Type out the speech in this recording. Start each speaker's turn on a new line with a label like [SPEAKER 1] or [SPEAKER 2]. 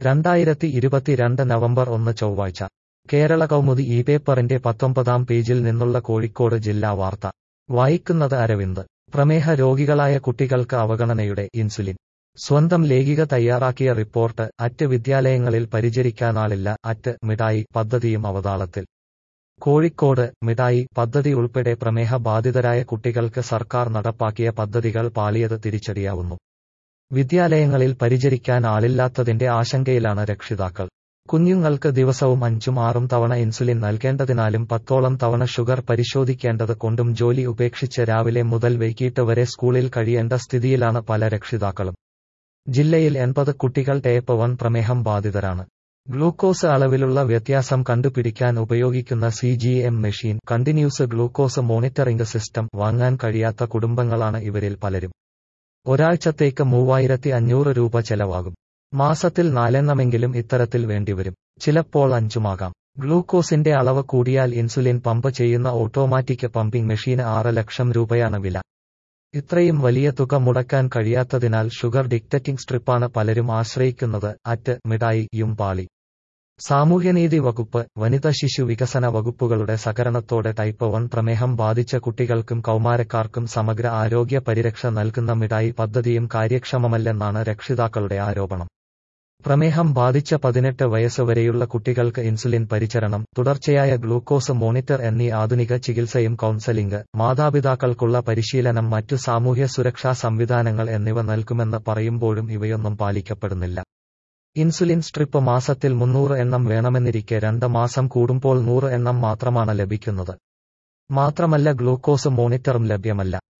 [SPEAKER 1] രണ്ടായിരത്തി ഇരുപത്തിരണ്ട് നവംബർ ഒന്ന് ചൊവ്വാഴ്ച കേരള കൗമുദി ഈ പേപ്പറിന്റെ പത്തൊമ്പതാം പേജിൽ നിന്നുള്ള കോഴിക്കോട് ജില്ലാ വാർത്ത വായിക്കുന്നത് അരവിന്ദ് പ്രമേഹ രോഗികളായ കുട്ടികൾക്ക് അവഗണനയുടെ ഇൻസുലിൻ സ്വന്തം ലേഖിക തയ്യാറാക്കിയ റിപ്പോർട്ട് അറ്റ് വിദ്യാലയങ്ങളിൽ പരിചരിക്കാനാളില്ല അറ്റ് മിഠായി പദ്ധതിയും അവതാളത്തിൽ കോഴിക്കോട് മിഠായി പദ്ധതി ഉൾപ്പെടെ പ്രമേഹ ബാധിതരായ കുട്ടികൾക്ക് സർക്കാർ നടപ്പാക്കിയ പദ്ധതികൾ പാളിയത് തിരിച്ചടിയാവുന്നു വിദ്യാലയങ്ങളിൽ പരിചരിക്കാൻ ആളില്ലാത്തതിന്റെ ആശങ്കയിലാണ് രക്ഷിതാക്കൾ കുഞ്ഞുങ്ങൾക്ക് ദിവസവും അഞ്ചും ആറും തവണ ഇൻസുലിൻ നൽകേണ്ടതിനാലും പത്തോളം തവണ ഷുഗർ പരിശോധിക്കേണ്ടത് കൊണ്ടും ജോലി ഉപേക്ഷിച്ച് രാവിലെ മുതൽ വൈകിട്ട് വരെ സ്കൂളിൽ കഴിയേണ്ട സ്ഥിതിയിലാണ് പല രക്ഷിതാക്കളും ജില്ലയിൽ എൺപത് കുട്ടികൾ ടൈപ്പ് വൺ പ്രമേഹം ബാധിതരാണ് ഗ്ലൂക്കോസ് അളവിലുള്ള വ്യത്യാസം കണ്ടുപിടിക്കാൻ ഉപയോഗിക്കുന്ന C G M machine continuous glucose monitoring system വാങ്ങാൻ കഴിയാത്ത കുടുംബങ്ങളാണ് ഇവരിൽ പലരും ഒരാഴ്ചത്തേക്ക് മൂവായിരത്തി അഞ്ഞൂറ് രൂപ ചെലവാകും മാസത്തിൽ നാലെണ്ണമെങ്കിലും ഇത്തരത്തിൽ വേണ്ടിവരും ചിലപ്പോൾ അഞ്ചുമാകാം ഗ്ലൂക്കോസിന്റെ അളവ് കൂടിയാൽ ഇൻസുലിൻ പമ്പ് ചെയ്യുന്ന ഓട്ടോമാറ്റിക് പമ്പിംഗ് മെഷീന് ആറ് ലക്ഷം രൂപയാണ് വില ഇത്രയും വലിയ തുക മുടക്കാൻ കഴിയാത്തതിനാൽ ഷുഗർ ഡിക്റ്ററ്റിംഗ് സ്ട്രിപ്പാണ് പലരും ആശ്രയിക്കുന്നത് അറ്റ് മിഠായി യും പാളി സാമൂഹ്യനീതി വകുപ്പ് വനിതാ ശിശു വികസന വകുപ്പുകളുടെ സഹകരണത്തോടെ ടൈപ്പ് വൺ പ്രമേഹം ബാധിച്ച കുട്ടികൾക്കും കൗമാരക്കാർക്കും സമഗ്ര ആരോഗ്യ പരിരക്ഷ നൽകുന്ന മിഠായി പദ്ധതിയും കാര്യക്ഷമമല്ലെന്നാണ് രക്ഷിതാക്കളുടെ ആരോപണം പ്രമേഹം ബാധിച്ച പതിനെട്ട് വയസ്സ് വരെയുള്ള കുട്ടികൾക്ക് ഇൻസുലിൻ പരിചരണം തുടർച്ചയായ ഗ്ലൂക്കോസ് മോണിറ്റർ എന്നീ ആധുനിക ചികിത്സയും കൌൺസലിംഗ് മാതാപിതാക്കൾക്കുള്ള പരിശീലനം മറ്റു സാമൂഹ്യ സുരക്ഷാ സംവിധാനങ്ങൾ എന്നിവ നൽകുമെന്ന് പറയുമ്പോഴും ഇവയൊന്നും പാലിക്കപ്പെടുന്നില്ല ഇൻസുലിൻ സ്ട്രിപ്പ് മാസത്തിൽ മുന്നൂറ് എണ്ണം വേണമെന്നിരിക്കെ രണ്ട് മാസം കൂടുമ്പോൾ നൂറ് എണ്ണം മാത്രമാണ് ലഭിക്കുന്നത് മാത്രമല്ല ഗ്ലൂക്കോസ് മോണിറ്ററും ലഭ്യമല്ല